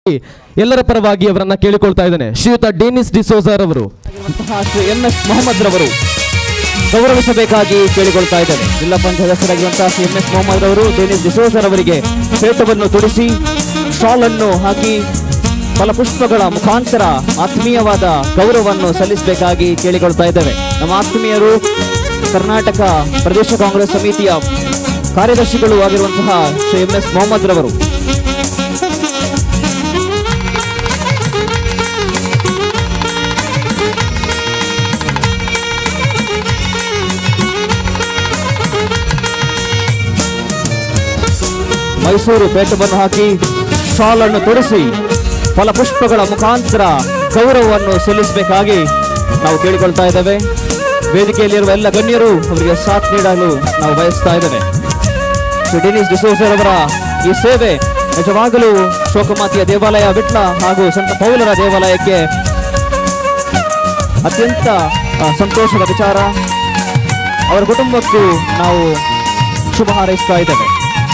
ಎಲ್ಲರ ಪರವಾಗಿ ಅವರನ್ನ ಕೇಳಿಕೊಳ್ತಾ ಇದ್ದೇನೆ ಶ್ರೀಯುತ ಡೆನಿಸ್ ಡಿಸೋಜರ್ ಅವರು ಇರುವಂತಹ ಶ್ರೀ ಎಂ ಎಸ್ ಮೊಹಮ್ಮದ್ ರವರು ಗೌರವಿಸಬೇಕಾಗಿ ಕೇಳಿಕೊಳ್ತಾ ಇದ್ದೇನೆ ಜಿಲ್ಲಾ ಪಂಚಾಯತ್ ಸದಸ್ಯರಾಗಿರುವಂತಹ ಶ್ರೀ ಎಂ ಎಸ್ ಮೊಹಮ್ಮದ್ ರವರು ಡೇನಿಸ್ ಡಿಸೋಜರ್ ಅವರಿಗೆ ಪೇಟವನ್ನು ತುಡಿಸಿ ಶಾಲ್ ಅನ್ನು ಹಾಕಿ ಫಲಪುಷ್ಪಗಳ ಮುಖಾಂತರ ಆತ್ಮೀಯವಾದ ಗೌರವವನ್ನು ಸಲ್ಲಿಸಬೇಕಾಗಿ ಕೇಳಿಕೊಳ್ತಾ ಇದ್ದೇವೆ ನಮ್ಮ ಆತ್ಮೀಯರು ಕರ್ನಾಟಕ ಪ್ರದೇಶ ಕಾಂಗ್ರೆಸ್ ಸಮಿತಿಯ ಕಾರ್ಯದರ್ಶಿಗಳು ಆಗಿರುವಂತಹ ಶ್ರೀ ಎಂ ಎಸ್ ಮೊಹಮ್ಮದ್ ರವರು ಮೈಸೂರು ಪೇಟವನ್ನು ಹಾಕಿ ಶಾಲ್ ಅನ್ನು ತೊಡಿಸಿ ಫಲಪುಷ್ಪಗಳ ಮುಖಾಂತರ ಗೌರವವನ್ನು ಸಲ್ಲಿಸಬೇಕಾಗಿ ನಾವು ಕೇಳಿಕೊಳ್ತಾ ಇದ್ದೇವೆ ವೇದಿಕೆಯಲ್ಲಿರುವ ಎಲ್ಲ ಗಣ್ಯರು ಅವರಿಗೆ ಸಾಥ್ ನೀಡಲು ನಾವು ಬಯಸ್ತಾ ಇದ್ದೇವೆ ಶ್ರೀ ಡೆನಿಸ್ ಡಿಸೋಸರ್ ಅವರ ಈ ಸೇವೆ ನಿಜವಾಗಲೂ ಶೋಕಮಾತಿಯ ದೇವಾಲಯ ವಿಟ್ಲ ಹಾಗೂ ಸಂತ ಪೌಲರ ದೇವಾಲಯಕ್ಕೆ ಅತ್ಯಂತ ಆ, ಸಂತೋಷದ ವಿಚಾರ ಅವರ ಕುಟುಂಬಕ್ಕೂ ನಾವು ಶುಭ ಹಾರೈಸ್ತಾ ಇದ್ದೇವೆ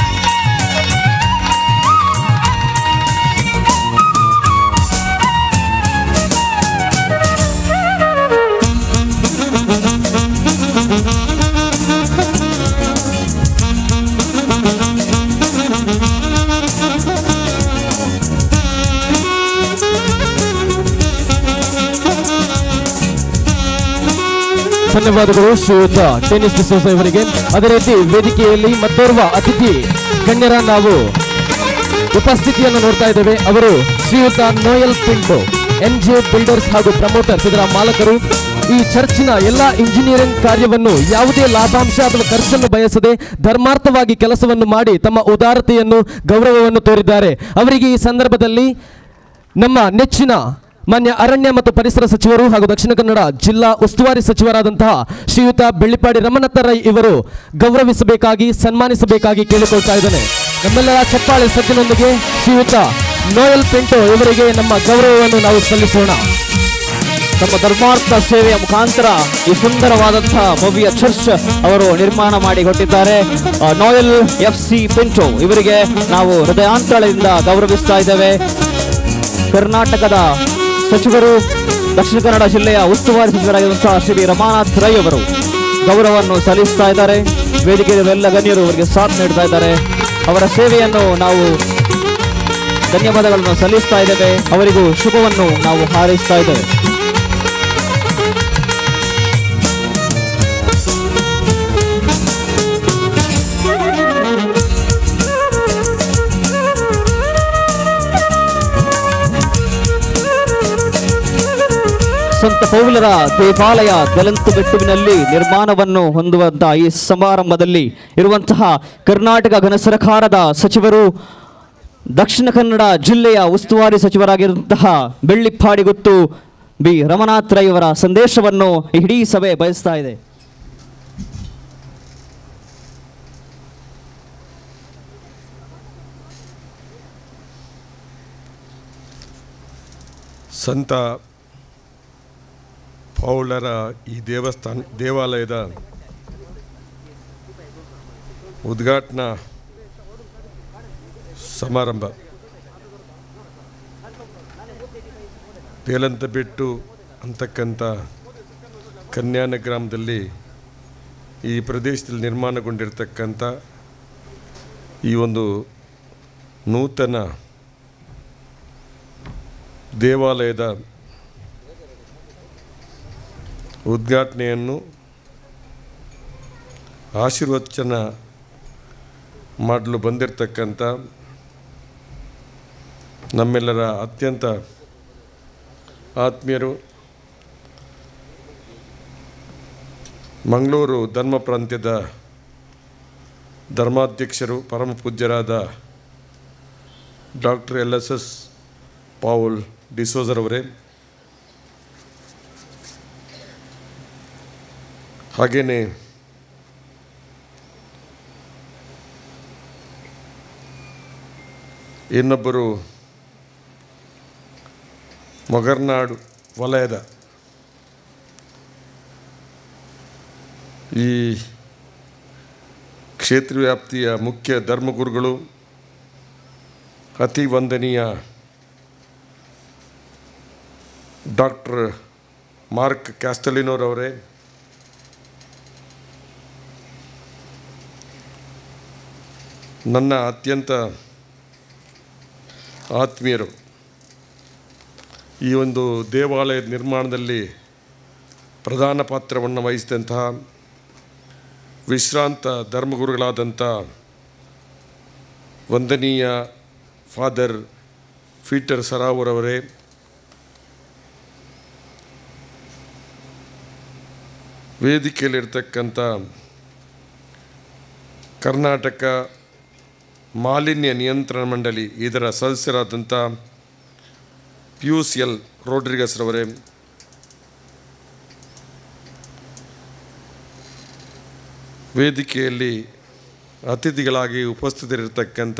ಧನ್ಯವಾದಗಳು ಶ್ರೀಯುತ ಟೆನಿಸ್ ಡಿಸೋಸ ಇವರಿಗೆ ಅದೇ ರೀತಿ ವೇದಿಕೆಯಲ್ಲಿ ಮತ್ತೋರ್ವ ಅತಿಥಿ ಗಣ್ಯರ ನಾವು ಉಪಸ್ಥಿತಿಯನ್ನು ನೋಡ್ತಾ ಇದ್ದೇವೆ ಅವರು ಶ್ರೀಯುತ Noel Pinto N J builders ಹಾಗೂ ಪ್ರಮೋಟರ್ಸ್ ಇದರ ಮಾಲಕರು ಈ ಚರ್ಚಿನ ಎಲ್ಲ ಇಂಜಿನಿಯರಿಂಗ್ ಕಾರ್ಯವನ್ನು ಯಾವುದೇ ಲಾಭಾಂಶ ಅಥವಾ ಖರ್ಚನ್ನು ಬಯಸದೆ ಧರ್ಮಾರ್ಥವಾಗಿ ಕೆಲಸವನ್ನು ಮಾಡಿ ತಮ್ಮ ಉದಾರತೆಯನ್ನು ಗೌರವವನ್ನು ತೋರಿದ್ದಾರೆ ಅವರಿಗೆ ಈ ಸಂದರ್ಭದಲ್ಲಿ ನಮ್ಮ ನೆಚ್ಚಿನ ಮಾನ್ಯ ಅರಣ್ಯ ಮತ್ತು ಪರಿಸರ ಸಚಿವರು ಹಾಗೂ ದಕ್ಷಿಣ ಕನ್ನಡ ಜಿಲ್ಲಾ ಉಸ್ತುವಾರಿ ಸಚಿವರಾದಂತಹ ಶ್ರೀಯುತ ಬೆಳ್ಳಿಪಾಡಿ ರಮಣತ್ತ ರೈ ಇವರು ಗೌರವಿಸಬೇಕಾಗಿ ಸನ್ಮಾನಿಸಬೇಕಾಗಿ ಕೇಳಿಕೊಳ್ತಾ ಇದ್ದೇನೆ ನಮ್ಮೆಲ್ಲರ ಚಪ್ಪಾಳೆ ಸದ್ದಿನೊಂದಿಗೆ ಶ್ರೀಯುತ ನೋಯಲ್ ಪಿಂಟೋ ಇವರಿಗೆ ನಮ್ಮ ಗೌರವವನ್ನು ನಾವು ಸಲ್ಲಿಸೋಣ ತಮ್ಮ ಧರ್ಮಾರ್ಥ ಸೇವೆಯ ಮುಖಾಂತರ ಈ ಸುಂದರವಾದಂತಹ ಭವ್ಯ ಚರ್ಚ್ ಅವರು ನಿರ್ಮಾಣ ಮಾಡಿ ಕೊಟ್ಟಿದ್ದಾರೆ ಆ, ನೋಯಲ್ ಎಫ್ ಸಿ ಪಿಂಟೋ ಇವರಿಗೆ ನಾವು ಹೃದಯಾಂತರದಿಂದ ಗೌರವಿಸ್ತಾ ಇದ್ದೇವೆ ಕರ್ನಾಟಕದ ಸಚಿವರು ದಕ್ಷಿಣ ಕನ್ನಡ ಜಿಲ್ಲೆಯ ಉಸ್ತುವಾರಿ ಸಚಿವರಾಗಿರುವಂತಹ ಶ್ರೀ ರಮಾನಾಥ್ ರೈ ಅವರು ಗೌರವವನ್ನು ಸಲ್ಲಿಸ್ತಾ ಇದ್ದಾರೆ ವೇದಿಕೆಯ ಎಲ್ಲ ಗಣ್ಯರು ಅವರಿಗೆ ಸಾಥ್ ನೀಡ್ತಾ ಇದ್ದಾರೆ ಅವರ ಸೇವೆಯನ್ನು ನಾವು ಧನ್ಯವಾದಗಳನ್ನು ಸಲ್ಲಿಸ್ತಾ ಇದ್ದೇವೆ ಅವರಿಗೂ ಶುಭವನ್ನು ನಾವು ಹಾರೈಸ್ತಾ ಇದ್ದೇವೆ ಸಂತ ಪೌಲರ ದೇವಾಲಯ ದಲಂತು ಬೆಟ್ಟುವಿನಲ್ಲಿ ನಿರ್ಮಾಣವನ್ನು ಹೊಂದುವಂತಹ ಈ ಸಮಾರಂಭದಲ್ಲಿ ಇರುವಂತಹ ಕರ್ನಾಟಕ ಘನ ಸರ್ಕಾರದ ಸಚಿವರು ದಕ್ಷಿಣ ಕನ್ನಡ ಜಿಲ್ಲೆಯ ಉಸ್ತುವಾರಿ ಸಚಿವರಾಗಿರುವಂತಹ ಬೆಳ್ಳಿಪ್ಪಾಡಿ ಗುತ್ತು ಬಿ ರಮನಾಥ್ ರೈ ಅವರ ಸಂದೇಶವನ್ನು ಈ ಇಡೀ ಸಭೆ ಬಯಸ್ತಾ ಇದೆ ಸಂತ ಪೌಲರ ಈ ದೇವಸ್ಥಾನ ದೇವಾಲಯದ ಉದ್ಘಾಟನಾ ಸಮಾರಂಭ ತೇಲಂತಬೆಟ್ಟು ಅಂತಕ್ಕಂಥ ಕನ್ಯಾನ ಗ್ರಾಮದಲ್ಲಿ ಈ ಪ್ರದೇಶದಲ್ಲಿ ನಿರ್ಮಾಣಗೊಂಡಿರ್ತಕ್ಕಂಥ ಈ ಒಂದು ನೂತನ ದೇವಾಲಯದ ಉದ್ಘಾಟನೆಯನ್ನು ಆಶೀರ್ವಚನ ಮಾಡಲು ಬಂದಿರತಕ್ಕಂಥ ನಮ್ಮೆಲ್ಲರ ಅತ್ಯಂತ ಆತ್ಮೀಯರು ಮಂಗಳೂರು ಧರ್ಮ ಪ್ರಾಂತ್ಯದ ಧರ್ಮಾಧ್ಯಕ್ಷರು ಪರಮ ಪೂಜ್ಯರಾದ doctor L S S Paul ಡಿಸೋಜರ್ ಅವರೇ ಹಾಗೆಯೇ ಇನ್ನೊಬ್ಬರು ಮೊಗರ್ನಾಡು ವಲಯದ ಈ ಕ್ಷೇತ್ರ ವ್ಯಾಪ್ತಿಯ ಮುಖ್ಯ ಧರ್ಮಗುರುಗಳು ಅತಿ ವಂದನೀಯ ಡಾಕ್ಟರ್ ಮಾರ್ಕ್ ಕ್ಯಾಸ್ಟಲಿನೋರವರೇ ನನ್ನ ಅತ್ಯಂತ ಆತ್ಮೀಯರು ಈ ಒಂದು ದೇವಾಲಯದ ನಿರ್ಮಾಣದಲ್ಲಿ ಪ್ರಧಾನ ಪಾತ್ರವನ್ನು ವಹಿಸಿದಂತಹ ವಿಶ್ರಾಂತ ಧರ್ಮಗುರುಗಳಾದಂಥ ವಂದನೀಯ ಫಾದರ್ ಫೀಟರ್ ಸರಾವರವರೇ ವೇದಿಕೆಯಲ್ಲಿರ್ತಕ್ಕಂಥ ಕರ್ನಾಟಕ ಮಾಲಿನ್ಯ ನಿಯಂತ್ರಣ ಮಂಡಳಿ ಇದರ ಸದಸ್ಯರಾದಂಥ ಪಿಯೂಸ್ ಎಲ್ ರೋಡ್ರಿಗಸ್ ರವರೇ ವೇದಿಕೆಯಲ್ಲಿ ಅತಿಥಿಗಳಾಗಿ ಉಪಸ್ಥಿತರಿರ್ತಕ್ಕಂಥ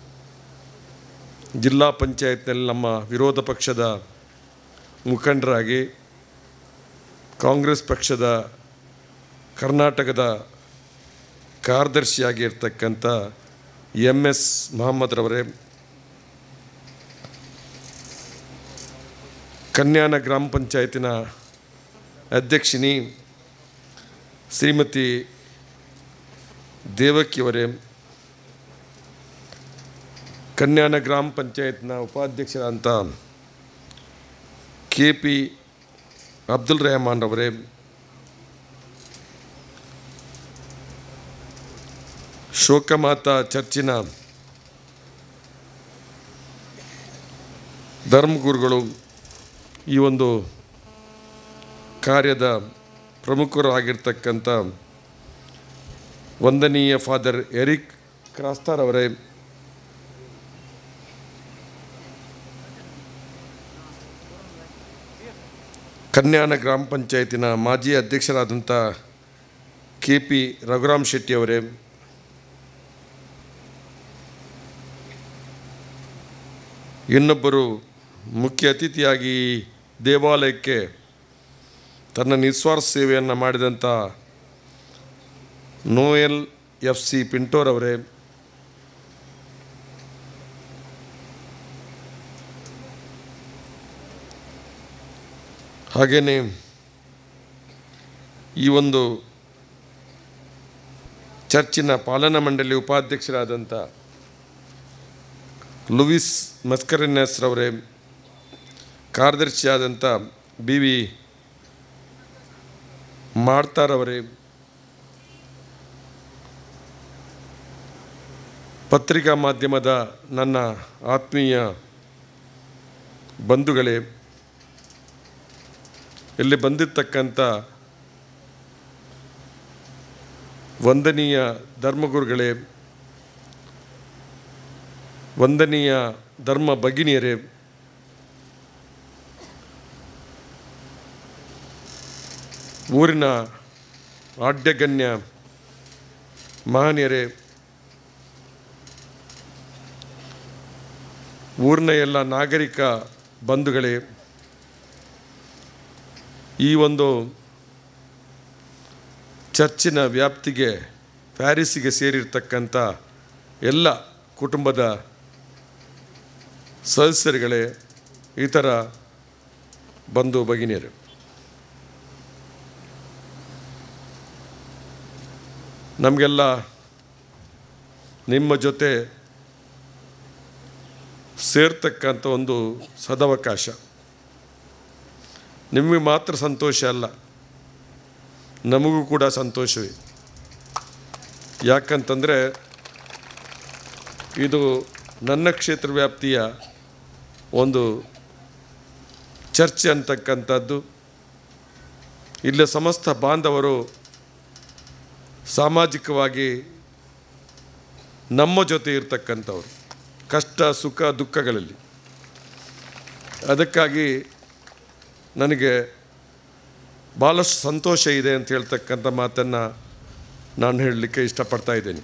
ಜಿಲ್ಲಾ ಪಂಚಾಯತ್ನಲ್ಲಿ ನಮ್ಮ ವಿರೋಧ ಪಕ್ಷದ ಮುಖಂಡರಾಗಿ ಕಾಂಗ್ರೆಸ್ ಪಕ್ಷದ ಕರ್ನಾಟಕದ ಕಾರ್ಯದರ್ಶಿಯಾಗಿ ಇರ್ತಕ್ಕಂಥ ಎಮ್ ಎಸ್ ಮೊಹಮ್ಮದ್ರವರೇ ಕನ್ಯಾನ ಗ್ರಾಮ ಪಂಚಾಯತಿನ ಅಧ್ಯಕ್ಷಿನಿ ಶ್ರೀಮತಿ ದೇವಕಿಯವರೇ ಕನ್ಯಾನ ಗ್ರಾಮ ಪಂಚಾಯತ್ನ ಉಪಾಧ್ಯಕ್ಷರಾದಂಥ ಕೆ ಪಿ ಅಬ್ದುಲ್ ರೆಹಮಾನ್ ಅವರೇ ಶೋಕಮಾತಾ ಚರ್ಚಿನ ಧರ್ಮಗುರುಗಳು ಈ ಒಂದು ಕಾರ್ಯದ ಪ್ರಮುಖರು ಆಗಿರ್ತಕ್ಕಂಥ ವಂದನೀಯ ಫಾದರ್ ಎರಿಕ್ ಕ್ರಾಸ್ತಾರ್ ಅವರೇ ಕನ್ಯಾನ ಗ್ರಾಮ ಪಂಚಾಯತಿನ ಮಾಜಿ ಅಧ್ಯಕ್ಷರಾದಂಥ ಕೆ ಪಿ ರಘುರಾಮ್ ಶೆಟ್ಟಿ ಅವರೇ ಇನ್ನೊಬ್ಬರು ಮುಖ್ಯ ಅತಿಥಿಯಾಗಿ ಈ ದೇವಾಲಯಕ್ಕೆ ತನ್ನ ನಿಸ್ವಾರ್ಥ ಸೇವೆಯನ್ನು ಮಾಡಿದಂಥ ನೋಯಲ್ ಎಫ್ ಸಿ ಪಿಂಟೋರ್ ಅವರೇ ಹಾಗೆಯೇ ಈ ಒಂದು ಚರ್ಚಿನ ಪಾಲನಾ ಮಂಡಳಿ ಉಪಾಧ್ಯಕ್ಷರಾದಂಥ ಲೂಯಿಸ್ ಮಸ್ಕರಿನೆಸ್ ರವರೇ ಕಾರ್ಯದರ್ಶಿಯಾದಂಥ ಬಿ ವಿ ಮಾಡ್ತಾರವರೇ ಪತ್ರಿಕಾ ಮಾಧ್ಯಮದ ನನ್ನ ಆತ್ಮೀಯ ಬಂಧುಗಳೇ ಇಲ್ಲಿ ಬಂದಿರ್ತಕ್ಕಂಥ ವಂದನೀಯ ಧರ್ಮಗುರುಗಳೇ ವಂದನೀಯ ಧರ್ಮ ಭಗಿನಿಯರೇ ಊರಿನ ಆಡ್ಯಗಣ್ಯ ಮಹನೀಯರೇ ಊರಿನ ಎಲ್ಲ ನಾಗರಿಕ ಬಂಧುಗಳೇ ಈ ಒಂದು ಚರ್ಚಿನ ವ್ಯಾಪ್ತಿಗೆ ಪ್ಯಾರಿಸ್ಸಿಗೆ ಸೇರಿರ್ತಕ್ಕಂಥ ಎಲ್ಲ ಕುಟುಂಬದ ಸದಸ್ಯರುಗಳೇ ಇತರ ಬಂಧು ಭಗಿನಿಯರು ನಮಗೆಲ್ಲ ನಿಮ್ಮ ಜೊತೆ ಸೇರ್ತಕ್ಕಂಥ ಒಂದು ಸದವಕಾಶ ನಿಮಗೆ ಮಾತ್ರ ಸಂತೋಷ ಅಲ್ಲ ನಮಗೂ ಕೂಡ ಸಂತೋಷವೇ ಯಾಕಂತಂದರೆ ಇದು ನನ್ನ ಕ್ಷೇತ್ರ ವ್ಯಾಪ್ತಿಯ ಒಂದು ಚರ್ಚೆ ಅಂತಕ್ಕಂಥದ್ದು ಇಲ್ಲಿ ಸಮಸ್ತ ಬಾಂಧವರು ಸಾಮಾಜಿಕವಾಗಿ ನಮ್ಮ ಜೊತೆ ಇರ್ತಕ್ಕಂಥವ್ರು ಕಷ್ಟ ಸುಖ ದುಃಖಗಳಲ್ಲಿ ಅದಕ್ಕಾಗಿ ನನಗೆ ಭಾಳಷ್ಟು ಸಂತೋಷ ಇದೆ ಅಂತ ಹೇಳ್ತಕ್ಕಂಥ ಮಾತನ್ನು ನಾನು ಹೇಳಲಿಕ್ಕೆ ಇಷ್ಟಪಡ್ತಾ ಇದ್ದೇನೆ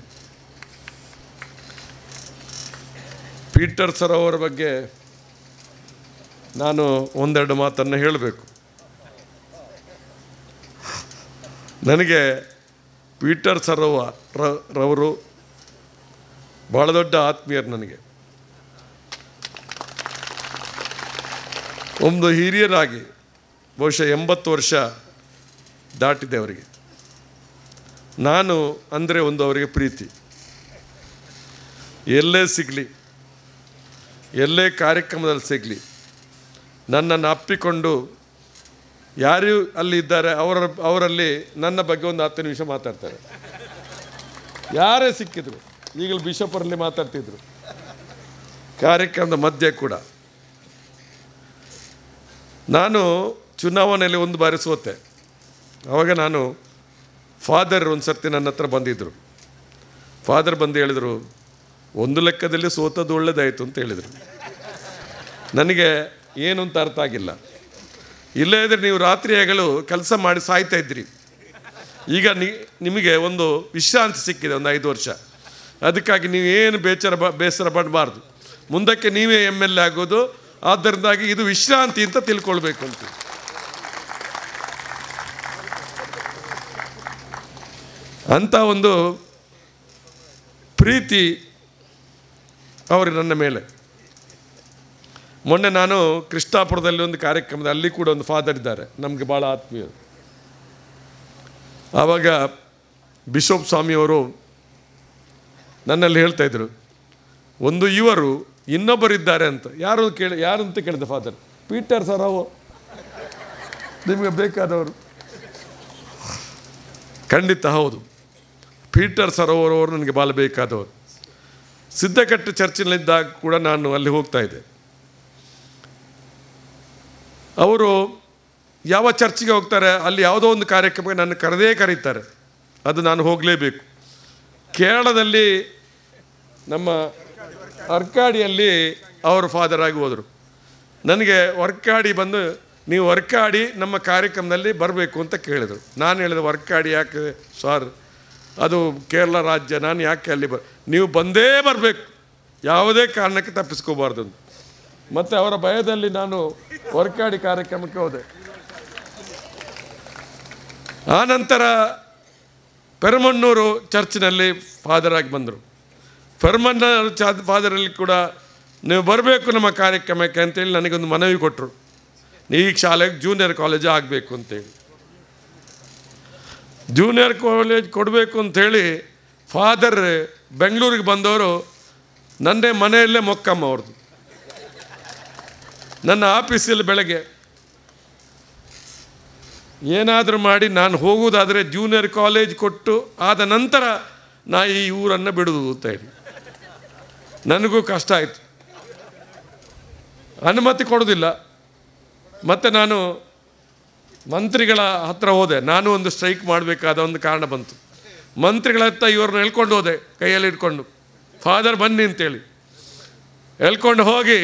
ಪೀಟರ್ ಸರೋವರ ಬಗ್ಗೆ ನಾನು ಒಂದೆರಡು ಮಾತನ್ನು ಹೇಳಬೇಕು ನನಗೆ ಪೀಟರ್ ಸರೋವ ರ- ರವರು ಭಾಳ ದೊಡ್ಡ ಆತ್ಮೀಯರು ನನಗೆ ಒಂದು ಹಿರಿಯರಾಗಿ ಬಹುಶಃ ಎಂಬತ್ತು ವರ್ಷ ದಾಟಿದೆ ಅವರಿಗೆ ನಾನು ಅಂದರೆ ಒಂದು ಅವರಿಗೆ ಪ್ರೀತಿ ಎಲ್ಲೇ ಸಿಗಲಿ ಎಲ್ಲೇ ಕಾರ್ಯಕ್ರಮದಲ್ಲಿ ಸಿಗಲಿ ನನ್ನನ್ನು ಅಪ್ಪಿಕೊಂಡು ಯಾರು ಅಲ್ಲಿ ಇದ್ದಾರೆ ಅವರ ಅವರಲ್ಲಿ ನನ್ನ ಬಗ್ಗೆ ಒಂದು ಹತ್ತು ನಿಮಿಷ ಮಾತಾಡ್ತಾರೆ ಯಾರೇ ಸಿಕ್ಕಿದ್ರು ಈಗಲೂ ಬಿಷಪರಲ್ಲಿ ಮಾತಾಡ್ತಿದ್ರು ಕಾರ್ಯಕ್ರಮದ ಮಧ್ಯೆ ಕೂಡ ನಾನು ಚುನಾವಣೆಯಲ್ಲಿ ಒಂದು ಬಾರಿ ಸೋತೆ ಆವಾಗ ನಾನು ಫಾದರ್ ಒಂದು ಸರ್ತಿ ನನ್ನ ಹತ್ರ ಬಂದಿದ್ದರು ಫಾದರ್ ಬಂದು ಹೇಳಿದರು ಒಂದು ಲೆಕ್ಕದಲ್ಲಿ ಸೋತದ್ದು ಒಳ್ಳೇದಾಯಿತು ಅಂತ ಹೇಳಿದರು ನನಗೆ ಏನು ಅಂತ ಅರ್ಥ ಆಗಿಲ್ಲ ಇಲ್ಲೇ ಇದ್ರೆ ನೀವು ರಾತ್ರಿ ಹಗಲು ಕೆಲಸ ಮಾಡಿ ಸಾಯ್ತಾ ಇದ್ರಿ ಈಗ ನಿ ನಿಮಗೆ ಒಂದು ವಿಶ್ರಾಂತಿ ಸಿಕ್ಕಿದೆ ಒಂದು ಐದು ವರ್ಷ ಅದಕ್ಕಾಗಿ ನೀವು ಏನು ಬೇಚರ ಬ ಬೇಸರ ಪಡಬಾರ್ದು ಮುಂದಕ್ಕೆ ನೀವೇ ಎಮ್ ಎಲ್ ಎ ಆಗೋದು ಆದ್ದರಿಂದಾಗಿ ಇದು ವಿಶ್ರಾಂತಿ ಅಂತ ತಿಳ್ಕೊಳ್ಬೇಕು ಅಂತ ಅಂಥ ಒಂದು ಪ್ರೀತಿ ಅವರು ನನ್ನ ಮೇಲೆ ಮೊನ್ನೆ ನಾನು ಕೃಷ್ಣಾಪುರದಲ್ಲಿ ಒಂದು ಕಾರ್ಯಕ್ರಮದ ಅಲ್ಲಿ ಕೂಡ ಒಂದು ಫಾದರ್ ಇದ್ದಾರೆ ನಮಗೆ ಭಾಳ ಆತ್ಮೀಯರು ಆವಾಗ ಬಿಷಪ್ ಸ್ವಾಮಿಯವರು ನನ್ನಲ್ಲಿ ಹೇಳ್ತಾ ಇದ್ರು ಒಂದು ಇವರು ಇನ್ನೊಬ್ಬರಿದ್ದಾರೆ ಅಂತ ಯಾರು ಕೇಳಿ ಯಾರು ಅಂತ ಕೇಳಿದೆ ಫಾದರ್ ಪೀಟರ್ ಸರ್ ಅವು ನಿಮಗೆ ಬೇಕಾದವರು ಖಂಡಿತ ಹೌದು ಪೀಟರ್ ಸರೋವರ್ ಅವರು ನನಗೆ ಭಾಳ ಬೇಕಾದವರು ಸಿದ್ಧಕಟ್ಟೆ ಚರ್ಚಿನಲ್ಲಿದ್ದಾಗ ಕೂಡ ನಾನು ಅಲ್ಲಿ ಹೋಗ್ತಾ ಇದ್ದೆ ಅವರು ಯಾವ ಚರ್ಚಿಗೆ ಹೋಗ್ತಾರೆ ಅಲ್ಲಿ ಯಾವುದೋ ಒಂದು ಕಾರ್ಯಕ್ರಮಕ್ಕೆ ನನ್ನ ಕರೆದೇ ಕರೀತಾರೆ ಅದು ನಾನು ಹೋಗಲೇಬೇಕು ಕೇರಳದಲ್ಲಿ ನಮ್ಮ ಅರ್ಕಾಡಿಯಲ್ಲಿ ಅವರು ಫಾದರ್ ಆಗಿ ಹೋದರು ನನಗೆ ವರ್ಕಾಡಿ ಬಂದು ನೀವು ವರ್ಕಾಡಿ ನಮ್ಮ ಕಾರ್ಯಕ್ರಮದಲ್ಲಿ ಬರಬೇಕು ಅಂತ ಕೇಳಿದರು ನಾನು ಹೇಳಿದೆ ವರ್ಕಾಡಿ ಯಾಕೆ ಸಾರ್ ಅದು ಕೇರಳ ರಾಜ್ಯ ನಾನು ಯಾಕೆ ಅಲ್ಲಿ ಬ ನೀವು ಬಂದೇ ಬರಬೇಕು ಯಾವುದೇ ಕಾರಣಕ್ಕೆ ತಪ್ಪಿಸ್ಕೋಬಾರ್ದು ಅಂತ ಮತ್ತು ಅವರ ಭಯದಲ್ಲಿ ನಾನು ವರ್ಕಾಡಿ ಕಾರ್ಯಕ್ರಮಕ್ಕೆ ಹೋದೆ ಆನಂತರ ಪೆರಮಣ್ಣೂರು ಚರ್ಚಿನಲ್ಲಿ ಫಾದರ್ ಆಗಿ ಬಂದರು ಪೆರಮಣ್ಣೂರು ಚಾ ಫಾದರಲ್ಲಿ ಕೂಡ ನೀವು ಬರಬೇಕು ನಮ್ಮ ಕಾರ್ಯಕ್ರಮಕ್ಕೆ ಅಂತೇಳಿ ನನಗೊಂದು ಮನವಿ ಕೊಟ್ಟರು ಈ ಶಾಲೆಗೆ ಜೂನಿಯರ್ ಕಾಲೇಜ್ ಆಗಬೇಕು ಅಂತೇಳಿ ಜೂನಿಯರ್ ಕಾಲೇಜ್ ಕೊಡಬೇಕು ಅಂಥೇಳಿ ಫಾದರ್ ಬೆಂಗಳೂರಿಗೆ ಬಂದವರು ನನ್ನೇ ಮನೆಯಲ್ಲೇ ಮೊಕ್ಕಮ್ಮ ಅವ್ರದ್ದು ನನ್ನ ಆಫೀಸಲ್ಲಿ ಬೆಳಗ್ಗೆ ಏನಾದರೂ ಮಾಡಿ ನಾನು ಹೋಗುವುದಾದರೆ ಜೂನಿಯರ್ ಕಾಲೇಜ್ ಕೊಟ್ಟು ಆದ ನಂತರ ನಾ ಈ ಊರನ್ನು ಬಿಡುವುದು ಅಂತ ಹೇಳಿ ನನಗೂ ಕಷ್ಟ ಆಯಿತು ಅನುಮತಿ ಕೊಡೋದಿಲ್ಲ ಮತ್ತು ನಾನು ಮಂತ್ರಿಗಳ ಹತ್ರ ಹೋದೆ ನಾನು ಒಂದು ಸ್ಟ್ರೈಕ್ ಮಾಡಬೇಕಾದ ಒಂದು ಕಾರಣ ಬಂತು ಮಂತ್ರಿಗಳ ಹತ್ರ ಇವ್ರನ್ನ ಎಳ್ಕೊಂಡು ಹೋದೆ ಕೈಯಲ್ಲಿ ಇಟ್ಕೊಂಡು ಫಾದರ್ ಬನ್ನಿ ಅಂತೇಳಿ ಎಳ್ಕೊಂಡು ಹೋಗಿ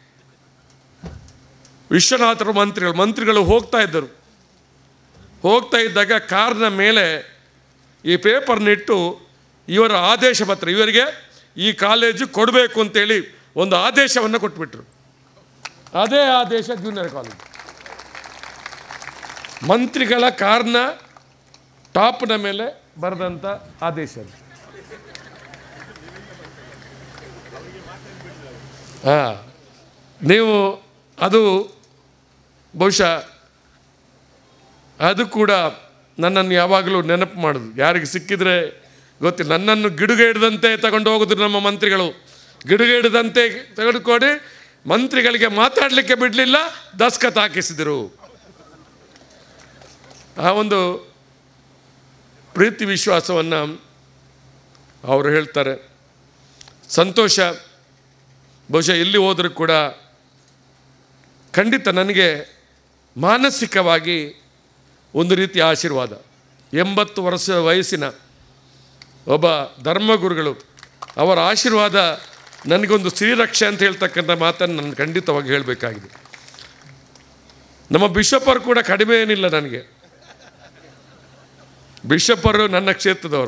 ವಿಶ್ವನಾಥರು ಮಂತ್ರಿಗಳು ಮಂತ್ರಿಗಳು ಹೋಗ್ತಾ ಇದ್ದರು ಹೋಗ್ತಾ ಇದ್ದಾಗ ಕಾರ್ನ ಮೇಲೆ ಈ ಪೇಪರ್ನಿಟ್ಟು ಇವರ ಆದೇಶ ಪತ್ರ ಇವರಿಗೆ ಈ ಕಾಲೇಜು ಕೊಡಬೇಕು ಅಂತೇಳಿ ಒಂದು ಆದೇಶವನ್ನು ಕೊಟ್ಬಿಟ್ರು ಅದೇ ಆದೇಶ ಜೂನಿಯರ್ ಕಾಲೇಜ್ ಮಂತ್ರಿಗಳ ಕಾರ್ನ ಟಾಪ್ನ ಮೇಲೆ ಬರೆದಂಥ ಆದೇಶ ಅದು ಹಾಂ ನೀವು ಅದು ಬಹುಶಃ ಅದು ಕೂಡ ನನ್ನನ್ನು ಯಾವಾಗಲೂ ನೆನಪು ಮಾಡೋದು ಯಾರಿಗೆ ಸಿಕ್ಕಿದ್ರೆ ಗೊತ್ತಿಲ್ಲ ನನ್ನನ್ನು ಗಿಡುಗೆ ಹಿಡ್ದಂತೆ ತಗೊಂಡು ಹೋಗೋದು ನಮ್ಮ ಮಂತ್ರಿಗಳು ಗಿಡುಗೆ ಹಿಡ್ದಂತೆ ತೆಗೆದುಕೊಂಡು ಮಂತ್ರಿಗಳಿಗೆ ಮಾತಾಡಲಿಕ್ಕೆ ಬಿಡಲಿಲ್ಲ ದಸ್ಕತ್ ಹಾಕಿಸಿದರು ಆ ಒಂದು ಪ್ರೀತಿ ವಿಶ್ವಾಸವನ್ನು ಅವರು ಹೇಳ್ತಾರೆ ಸಂತೋಷ ಬಹುಶಃ ಎಲ್ಲಿ ಹೋದರೂ ಕೂಡ ಖಂಡಿತ ನನಗೆ ಮಾನಸಿಕವಾಗಿ ಒಂದು ರೀತಿಯ ಆಶೀರ್ವಾದ ಎಂಬತ್ತು ವರ್ಷ ವಯಸ್ಸಿನ ಒಬ್ಬ ಧರ್ಮಗುರುಗಳು ಅವರ ಆಶೀರ್ವಾದ ನನಗೊಂದು ಶ್ರೀರಕ್ಷೆ ಅಂತ ಹೇಳ್ತಕ್ಕಂಥ ಮಾತನ್ನು ನಾನು ಖಂಡಿತವಾಗಿ ಹೇಳಬೇಕಾಗಿದೆ ನಮ್ಮ ಬಿಷಪರು ಕೂಡ ಕಡಿಮೆ ಏನಿಲ್ಲ ನನಗೆ ಬಿಷಪರು ನನ್ನ ಕ್ಷೇತ್ರದವರು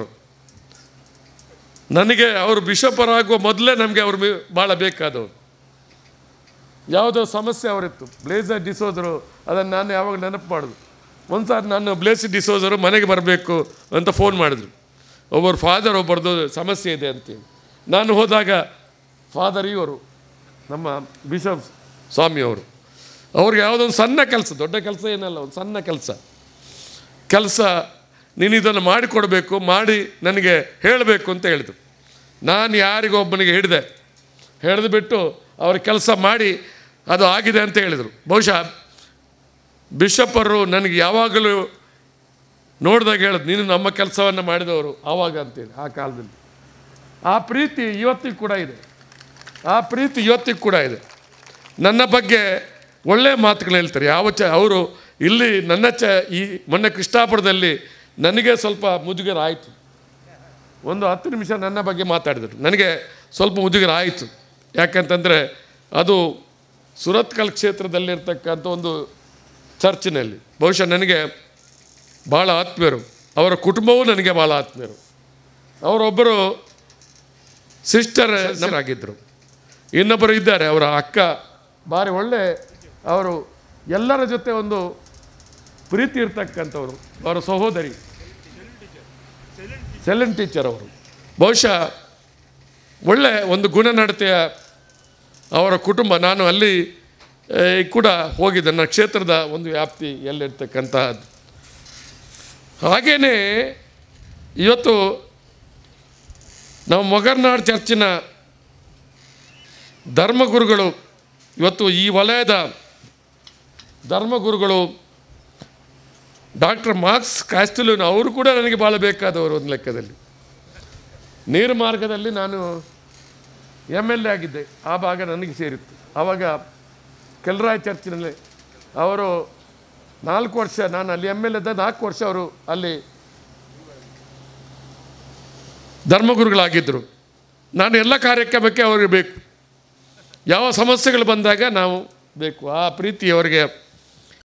ನನಗೆ ಅವರು ಬಿಷಪರಾಗುವ ಮೊದಲೇ ನಮಗೆ ಅವರು ಮಿ- ಭಾಳ ಬೇಕಾದವರು ಯಾವುದೋ ಸಮಸ್ಯೆ ಅವರಿತ್ತು ಬ್ಲೇಸರ್ ಡಿಸೋದರು ಅದನ್ನು ನಾನು ಯಾವಾಗ ನೆನಪು ಮಾಡೋದು ಒಂದು ಸಾರಿ ನಾನು ಬ್ಲೇಸ್ ಡಿಸೋದರು ಮನೆಗೆ ಬರಬೇಕು ಅಂತ ಫೋನ್ ಮಾಡಿದ್ರು ಒಬ್ಬರು ಫಾದರ್ ಒಬ್ಬರದು ಸಮಸ್ಯೆ ಇದೆ ಅಂತೇಳಿ ನಾನು ಹೋದಾಗ ಫಾದರ್ ಇವರು ನಮ್ಮ ಬಿಷಪ್ ಸ್ವಾಮಿಯವರು ಅವ್ರಿಗೆ ಯಾವುದೋ ಒಂದು ಸಣ್ಣ ಕೆಲಸ ದೊಡ್ಡ ಕೆಲಸ ಏನಲ್ಲ ಒಂದು ಸಣ್ಣ ಕೆಲಸ ಕೆಲಸ ನೀನು ಇದನ್ನು ಮಾಡಿಕೊಡಬೇಕು ಮಾಡಿ ನನಗೆ ಹೇಳಬೇಕು ಅಂತ ಹೇಳಿದರು ನಾನು ಯಾರಿಗೊಬ್ಬನಿಗೆ ಹಿಡಿದೆ ಹಿಡಿದು ಬಿಟ್ಟು ಅವ್ರ ಕೆಲಸ ಮಾಡಿ ಅದು ಆಗಿದೆ ಅಂತ ಹೇಳಿದರು ಬಹುಶಃ ಬಿಷಪ್ಪರು ನನಗೆ ಯಾವಾಗಲೂ ನೋಡಿದಾಗ ಹೇಳೋದು ನೀನು ನಮ್ಮ ಕೆಲಸವನ್ನು ಮಾಡಿದವರು ಆವಾಗ ಅಂತೇಳಿ ಆ ಕಾಲದಲ್ಲಿ ಆ ಪ್ರೀತಿ ಇವತ್ತಿಗೆ ಕೂಡ ಇದೆ ಆ ಪ್ರೀತಿ ಇವತ್ತಿಗೆ ಕೂಡ ಇದೆ ನನ್ನ ಬಗ್ಗೆ ಒಳ್ಳೆಯ ಮಾತುಗಳು ಹೇಳ್ತಾರೆ ಯಾವ ಚ ಅವರು ಇಲ್ಲಿ ನನ್ನ ಚ ಈ ಮೊನ್ನೆ ಕೃಷ್ಣಾಪುರದಲ್ಲಿ ನನಗೆ ಸ್ವಲ್ಪ ಮುಜುಗರ ಆಯಿತು ಒಂದು ಹತ್ತು ನಿಮಿಷ ನನ್ನ ಬಗ್ಗೆ ಮಾತಾಡಿದರು ನನಗೆ ಸ್ವಲ್ಪ ಮುಜುಗರ ಆಯಿತು ಯಾಕಂತಂದರೆ ಅದು ಸುರತ್ಕಲ್ ಕ್ಷೇತ್ರದಲ್ಲಿರ್ತಕ್ಕಂಥ ಒಂದು ಚರ್ಚಿನಲ್ಲಿ ಬಹುಶಃ ನನಗೆ ಭಾಳ ಆತ್ಮೀಯರು ಅವರ ಕುಟುಂಬವೂ ನನಗೆ ಭಾಳ ಆತ್ಮೀಯರು ಅವರೊಬ್ಬರು ಸಿಸ್ಟರ್ ಆಗಿದ್ದರು ಇನ್ನೊಬ್ಬರು ಇದ್ದಾರೆ ಅವರ ಅಕ್ಕ ಭಾರಿ ಒಳ್ಳೆ ಅವರು ಎಲ್ಲರ ಜೊತೆ ಒಂದು ಪ್ರೀತಿ ಇರ್ತಕ್ಕಂಥವ್ರು ಅವರ ಸಹೋದರಿ ಸೆಲೆನ್ ಟೀಚರ್ ಅವರು ಬಹುಶಃ ಒಳ್ಳೆ ಒಂದು ಗುಣನಡತೆಯ ಅವರ ಕುಟುಂಬ ನಾನು ಅಲ್ಲಿ ಆ, ಕೂಡ ಹೋಗಿದ್ದೆ ನನ್ನ ಕ್ಷೇತ್ರದ ಒಂದು ವ್ಯಾಪ್ತಿ ಎಲ್ಲಿರ್ತಕ್ಕಂತಹದ್ದು ಹಾಗೆಯೇ ಇವತ್ತು ನಾವು ಮೊಗರ್ನಾಡ್ ಚರ್ಚಿನ ಧರ್ಮಗುರುಗಳು ಇವತ್ತು ಈ ವಲಯದ ಧರ್ಮಗುರುಗಳು ಡಾಕ್ಟರ್ ಮಾರ್ಕ್ಸ್ ಕ್ಯಾಸ್ಟಲೂನ್ ಅವರು ಕೂಡ ನನಗೆ ಭಾಳ ಬೇಕಾದವರು ಒಂದು ಲೆಕ್ಕದಲ್ಲಿ ನೀರು ಮಾರ್ಗದಲ್ಲಿ ನಾನು ಎಮ್ ಎಲ್ ಎ ಆಗಿದ್ದೆ ಆ ಭಾಗ ನನಗೆ ಸೇರಿತ್ತು ಆವಾಗ ಕೆಲ್ರಾಯ್ ಚರ್ಚಿನಲ್ಲಿ ಅವರು ನಾಲ್ಕು ವರ್ಷ ನಾನು ಅಲ್ಲಿ ಎಮ್ ಎಲ್ ಎದ್ದ ನಾಲ್ಕು ವರ್ಷ ಅವರು ಅಲ್ಲಿ ಧರ್ಮಗುರುಗಳಾಗಿದ್ದರು ನಾನು ಎಲ್ಲ ಕಾರ್ಯಕ್ರಮಕ್ಕೆ ಅವರಿಗೆ ಬೇಕು ಯಾವ ಸಮಸ್ಯೆಗಳು ಬಂದಾಗ ನಾವು ಬೇಕು ಆ ಪ್ರೀತಿ ಅವರಿಗೆ